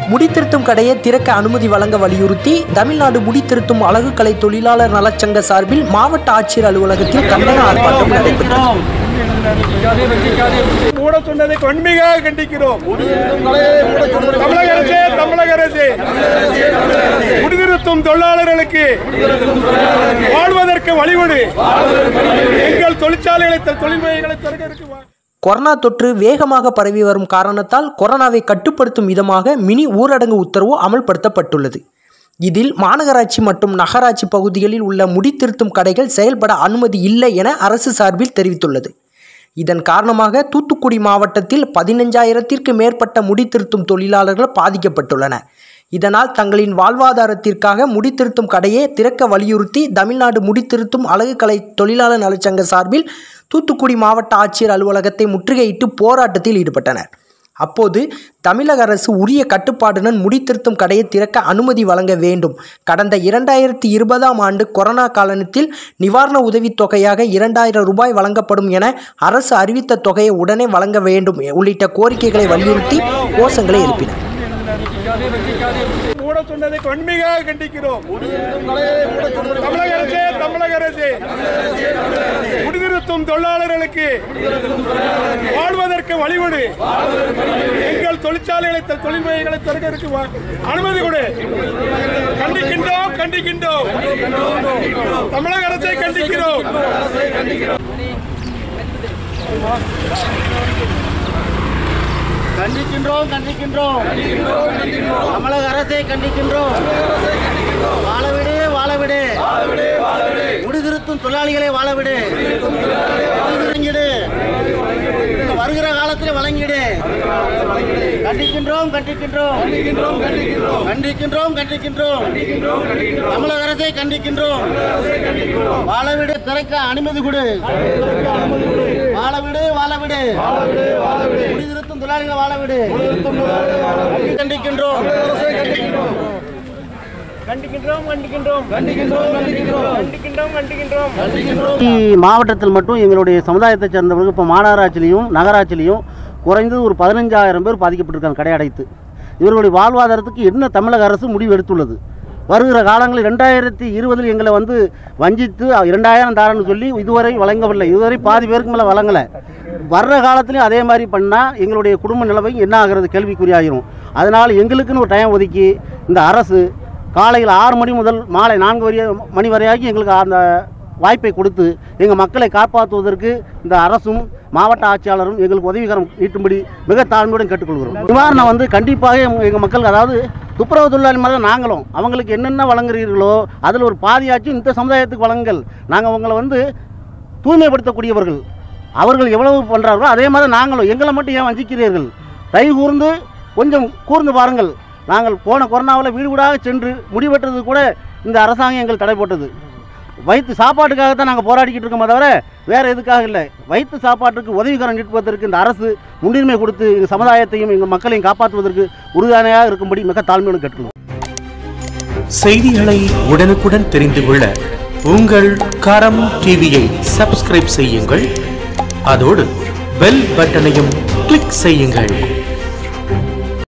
முடித்திருத்தும் கடையை திறக்க அனுமதி வழங்க வலியுறுத்தி தமிழ்நாடு முடித்திருத்தும் அழகுக்கலை தொழிலாளர் நலச்சங்க சார்பில் மாவட்ட ஆட்சியர் அலுவலகத்தில் கண்டன ஆர்ப்பாட்டம் நடைபெற்றது மூட சொன்னதை வன்மையாக கண்டிக்கிறோம் தமிழக அரசே தமிழக அரசே முடிதிருத்தும் தொழிலாளர்களுக்கு வாழ்வதற்கு வழிவிடு எங்கள் தொழிற்சாலைகளை த- தொழில் மையங்களை திறக்கிறதுக்கு வா- கொரோனா தொற்று வேகமாக பரவி வரும் காரணத்தால் கொரோனாவை கட்டுப்படுத்தும் விதமாக மினி ஊரடங்கு உத்தரவு அமல்படுத்தப்பட்டுள்ளது இதில் மாநகராட்சி மற்றும் நகராட்சி பகுதிகளில் உள்ள முடித்திருத்தும் கடைகள் செயல்பட அனுமதி இல்லை என அரசு சார்பில் தெரிவித்துள்ளது இதன் காரணமாக தூத்துக்குடி மாவட்டத்தில் பதினஞ்சாயிரத்திற்கு மேற்பட்ட முடித்திருத்தும் தொழிலாளர்கள் பாதிக்கப்பட்டுள்ளனர் இதனால் தங்களின் வாழ்வாதாரத்திற்காக முடித்திருத்தும் கடையை திறக்க வலியுறுத்தி தமிழ்நாடு முடித்திருத்தும் அழகுக்கலை தொழிலாளர் நலச்சங்க சார்பில் தூத்துக்குடி மாவட்ட ஆட்சியர் அலுவலகத்தை முற்றுகையிட்டு போராட்டத்தில் ஈடுபட்டனர் அப்போது தமிழக அரசு உரிய கட்டுப்பாடுடன் முடித்திருத்தும் கடையை திறக்க அனுமதி வழங்க வேண்டும் கடந்த இரண்டாயிரத்தி இருபதாம் ஆண்டு கொரோனா காலத்தில் நிவாரண உதவித் தொகையாக இரண்டாயிரம் ரூபாய் வழங்கப்படும் என அரசு அறிவித்த தொகையை உடனே வழங்க வேண்டும் உள்ளிட்ட கோரிக்கைகளை வலியுறுத்தி கோஷங்களை எழுப்பினர் மூட சொன்னதை வன்மையாக கண்டிக்கிறோம் தமிழக அரசே தமிழக அரசே முடிதிருத்தும் தொழிலாளர்களுக்கு வாழ்வதற்கு வழிவிடு எங்கள் தொழிற்சாலைகளை த- தொழில் மையங்களை திறக்கிறதுக்கு வா- அனுமதி கொடு கண்டிக்கின்றோம் கண்டிக்கின்றோம் தமிழக அரசை கண்டிக்கிறோம் கண்டிக்கின்றோம் கண்டிக்கின்றோம் தமிழக அரசை கண்டிக்கின்றோம் வாழவிடு வாழவிடு முடிதிருத்தும் தொழிலாளிகளை வாழவிடு வழங்கிடு இந்த வருகிற காலத்தில் வழங்கிடு கண்டிக்கின்றோம் கண்டிக்கின்றோம் கண்டிக்கின்றோம் கண்டிக்கின்றோம் தமிழக அரசை கண்டிக்கின்றோம் வாழவிடு திறக்க அனுமதி கொடு வாழவிடு வாழவிடு முடிதிருத்தும் தொழிலாளிகளை வாழவிடு கண்டிக்கின்றோம் மாவட்டத்தில் மட்டும் எங்களுடைய சமுதாயத்தை சேர்ந்தவர்கள் இப்போ மாநகராட்சியிலையும் நகராட்சியிலையும் குறைந்தது ஒரு பதினஞ்சாயிரம் பேர் பாதிக்கப்பட்டிருக்காங்க கடை அடைத்து இவர்களுடைய வாழ்வாதாரத்துக்கு என்ன தமிழக அரசு முடிவு எடுத்துள்ளது வருகிற காலங்களில் ரெண்டாயிரத்தி இருபதில் எங்களை வந்து வஞ்சித்து இரண்டாயிரம் தாரன்னு சொல்லி இதுவரை வழங்கவில்லை இதுவரை பாதி பேருக்கு மேலே வழங்கலை வர்ற காலத்துலையும் அதே மாதிரி பண்ணால் எங்களுடைய குடும்ப நிலைமை என்ன ஆகிறது கேள்விக்குறியாகிரும் அதனால் எங்களுக்குன்னு ஒரு டைம் ஒதுக்கி இந்த அரசு காலையில் ஆறு மணி முதல் மாலை நான்கு வரைய மணி வரையாகி எங்களுக்கு அந்த வாய்ப்பை கொடுத்து எங்கள் மக்களை காப்பாற்றுவதற்கு இந்த அரசும் மாவட்ட ஆட்சியாளரும் எங்களுக்கு உதவிகரம் நீட்டும்படி மிக தாழ்மையுடன் கேட்டுக்கொள்கிறோம் நிவாரணம் வந்து கண்டிப்பாக எங்கள் மக்கள் அதாவது துப்புரவு தொழிலாளி மாதிரி தான் நாங்களும் அவங்களுக்கு என்னென்ன வழங்குறீர்களோ அதில் ஒரு பாதியாச்சும் இந்த சமுதாயத்துக்கு வழங்குங்கள் நாங்கள் உங்களை வந்து தூய்மைப்படுத்தக்கூடியவர்கள் அவர்கள் எவ்வளவு பண்ணுறார்களோ அதே மாதிரி நாங்களும் எங்களை மட்டும் ஏன் வஞ்சிக்கிறீர்கள் தயவு கூர்ந்து கொஞ்சம் கூர்ந்து பாருங்கள் நாங்கள் போன கொரோனாவில் வீடு வீடாக சென்று முடிவெட்டுறது கூட இந்த அரசாங்கம் எங்கள் தடை போட்டது வயிற்று சாப்பாட்டுக்காக தான் நாங்கள் போராடிக்கிட்டு இருக்கோமே தவிர வேறு எதுக்காக இல்லை வயிற்று சாப்பாட்டுக்கு உதவிகரம் நீட்டுவதற்கு இந்த அரசு முன்னுரிமை கொடுத்து எங்கள் சமுதாயத்தையும் எங்கள் மக்களையும் காப்பாற்றுவதற்கு உறுதுணையாக இருக்கும்படி மிக தாழ்மையுடன் கேட்டுக்கொள்கிறோம் செய்திகளை உடனுக்குடன் தெரிந்து கொள்ள உங்கள் கரம் டிவியை சப்ஸ்கிரைப் செய்யுங்கள் அதோடு பெல் பட்டனையும் கிளிக் செய்யுங்கள்